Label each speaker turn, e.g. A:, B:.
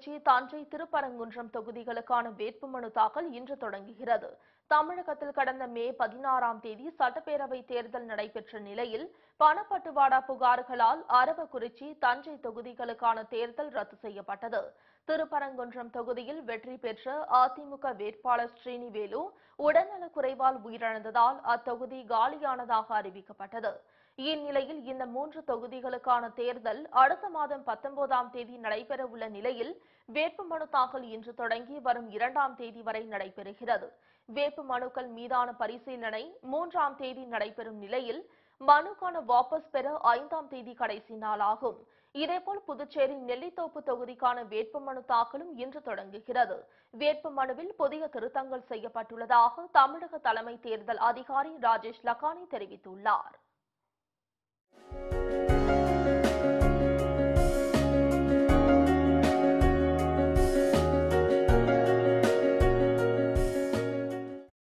A: அரவக்குறிச்சி தஞ்சை திருப்பரங்குன்றம் தொகுதிகளுக்கான வேட்புமனு தாக்கல் இன்று தொடங்குகிறது தமிழகத்தில் கடந்த மே பதினாறாம் தேதி சட்டப்பேரவை தேர்தல் நடைபெற்ற நிலையில் பணப்பட்டுவாடா புகார்களால் அரவக்குறிச்சி தஞ்சை தொகுதிகளுக்கான தேர்தல் ரத்து செய்யப்பட்டது திருப்பரங்குன்றம் தொகுதியில் வெற்றி பெற்ற அதிமுக வேட்பாளர் ஸ்ரீனிவேலு உடல்நலக்குறைவால் உயிரிழந்ததால் அத்தொகுதி காலியானதாக அறிவிக்கப்பட்டது இந்நிலையில் இந்த மூன்று தொகுதிகளுக்கான தேர்தல் அடுத்த மாதம் பத்தொன்பதாம் தேதி நடைபெறவுள்ள நிலையில் வேட்புமனு தாக்கல் இன்று தொடங்கி வரும் இரண்டாம் தேதி வரை நடைபெறுகிறது வேட்பு மனுக்கள் மீதான பரிசீலனை மூன்றாம் தேதி நடைபெறும் நிலையில் மனுக்கான வாபஸ் பெற ஐந்தாம் தேதி கடைசி நாளாகும் இதேபோல் புதுச்சேரி நெல்லித்தோப்பு தொகுதிக்கான வேட்புமனு தாக்கலும் இன்று தொடங்குகிறது வேட்புமனுவில் புதிய திருத்தங்கள் செய்யப்பட்டுள்ளதாக தமிழக தலைமை தேர்தல் அதிகாரி ராஜேஷ் லக்கானி தெரிவித்துள்ளார்